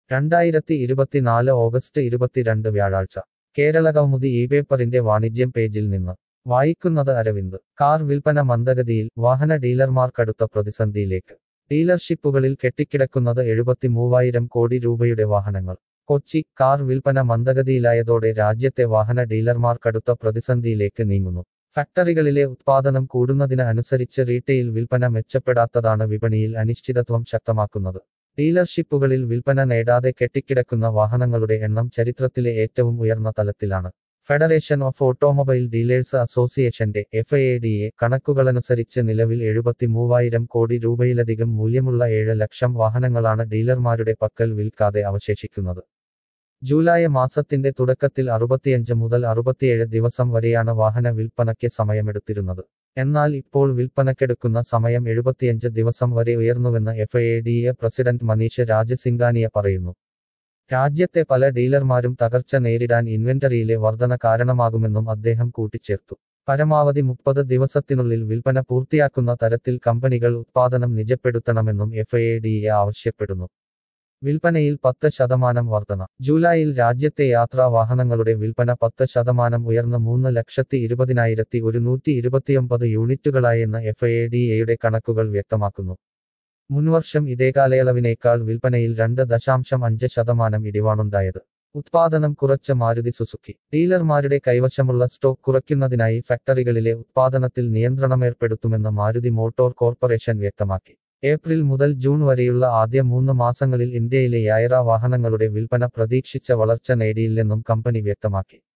രണ്ടായിരത്തി ഇരുപത്തിനാല് ഓഗസ്റ്റ് ഇരുപത്തിരണ്ട് വ്യാഴാഴ്ച കേരള കൗമുദി ഈ പേപ്പറിന്റെ വാണിജ്യം പേജിൽ നിന്ന് വായിക്കുന്നത് അരവിന്ദ് കാർ വിൽപ്പന മന്ദഗതിയിൽ വാഹന ഡീലർമാർ കടുത്ത പ്രതിസന്ധിയിലേക്ക് ഡീലർഷിപ്പുകളിൽ കെട്ടിക്കിടക്കുന്നത് എഴുപത്തി മൂവായിരം കോടി രൂപയുടെ വാഹനങ്ങൾ കൊച്ചി കാർ വിൽപ്പന മന്ദഗതിയിലായതോടെ രാജ്യത്തെ വാഹന ഡീലർമാർ കടുത്ത പ്രതിസന്ധിയിലേക്ക് നീങ്ങുന്നു ഫാക്ടറികളിലെ ഉത്പാദനം കൂടുന്നതിന് അനുസരിച്ച് റീറ്റെയിൽ വിൽപ്പന മെച്ചപ്പെടാത്തതാണ് വിപണിയിൽ അനിശ്ചിതത്വം ശക്തമാക്കുന്നത് ഡീലർഷിപ്പുകളിൽ വിൽപ്പന നേടാതെ കെട്ടിക്കിടക്കുന്ന വാഹനങ്ങളുടെ എണ്ണം ചരിത്രത്തിലെ ഏറ്റവും ഉയർന്ന തലത്തിലാണ് ഫെഡറേഷൻ ഓഫ് ഓട്ടോമൊബൈൽ ഡീലേഴ്സ് അസോസിയേഷന്റെ എഫ് എ ഡി എ കണക്കുകളനുസരിച്ച് നിലവിൽ എഴുപത്തി മൂവായിരം കോടി രൂപയിലധികം മൂല്യമുള്ള ഏഴ് ലക്ഷം വാഹനങ്ങളാണ് ഡീലർമാരുടെ പക്കൽ വിൽക്കാതെ അവശേഷിക്കുന്നത് ജൂലൈ മാസത്തിന്റെ തുടക്കത്തിൽ അറുപത്തിയഞ്ച് മുതൽ അറുപത്തിയേഴ് ദിവസം വരെയാണ് വാഹന വിൽപ്പനയ്ക്ക് സമയമെടുത്തിരുന്നത് എന്നാൽ ഇപ്പോൾ വിൽപ്പനക്കെടുക്കുന്ന സമയം എഴുപത്തിയഞ്ച് ദിവസം വരെ ഉയർന്നുവെന്ന് F A D A president Manish Rajsinghania പറയുന്നു രാജ്യത്തെ പല ഡീലർമാരും തകർച്ച നേരിടാൻ ഇൻവെന്ററിയിലെ വർധന കാരണമാകുമെന്നും അദ്ദേഹം കൂട്ടിച്ചേർത്തു പരമാവധി മുപ്പത് ദിവസത്തിനുള്ളിൽ വിൽപ്പന പൂർത്തിയാക്കുന്ന തരത്തിൽ കമ്പനികൾ ഉത്പാദനം നിജപ്പെടുത്തണമെന്നും എഫ് എ ഡി എ ആവശ്യപ്പെടുന്നു വിൽപ്പനയിൽ പത്ത് ശതമാനം വർധന ജൂലൈയിൽ രാജ്യത്തെ യാത്രാ വാഹനങ്ങളുടെ വിൽപ്പന പത്ത് ശതമാനം ഉയർന്ന് മൂന്ന് ലക്ഷത്തി ഇരുപതിനായിരത്തി ഒരുന്നൂറ്റി ഇരുപത്തിയൊമ്പത് യൂണിറ്റുകളായെന്ന് എഫ് എ ഡി എയുടെ കണക്കുകൾ വ്യക്തമാക്കുന്നു മുൻവർഷം ഇതേ കാലയളവിനേക്കാൾ വിൽപ്പനയിൽ രണ്ട് ദശാംശം അഞ്ച് ശതമാനം ഇടിവാണുണ്ടായത് ഉത്പാദനം കുറച്ച മാരുതി സുസുക്കി ഡീലർമാരുടെ കൈവശമുള്ള സ്റ്റോക്ക് കുറയ്ക്കുന്നതിനായി ഫാക്ടറികളിലെ ഉത്പാദനത്തിൽ നിയന്ത്രണമേർപ്പെടുത്തുമെന്ന് മാരുതി മോട്ടോർ കോർപ്പറേഷൻ വ്യക്തമാക്കി ഏപ്രിൽ മുതൽ ജൂൺ വരെയുള്ള ആദ്യ മൂന്ന് മാസങ്ങളിൽ ഇന്ത്യയിലെ യായറ വാഹനങ്ങളുടെ വിൽപ്പന പ്രതീക്ഷിച്ച വളർച്ച നേടിയില്ലെന്നും കമ്പനി വ്യക്തമാക്കി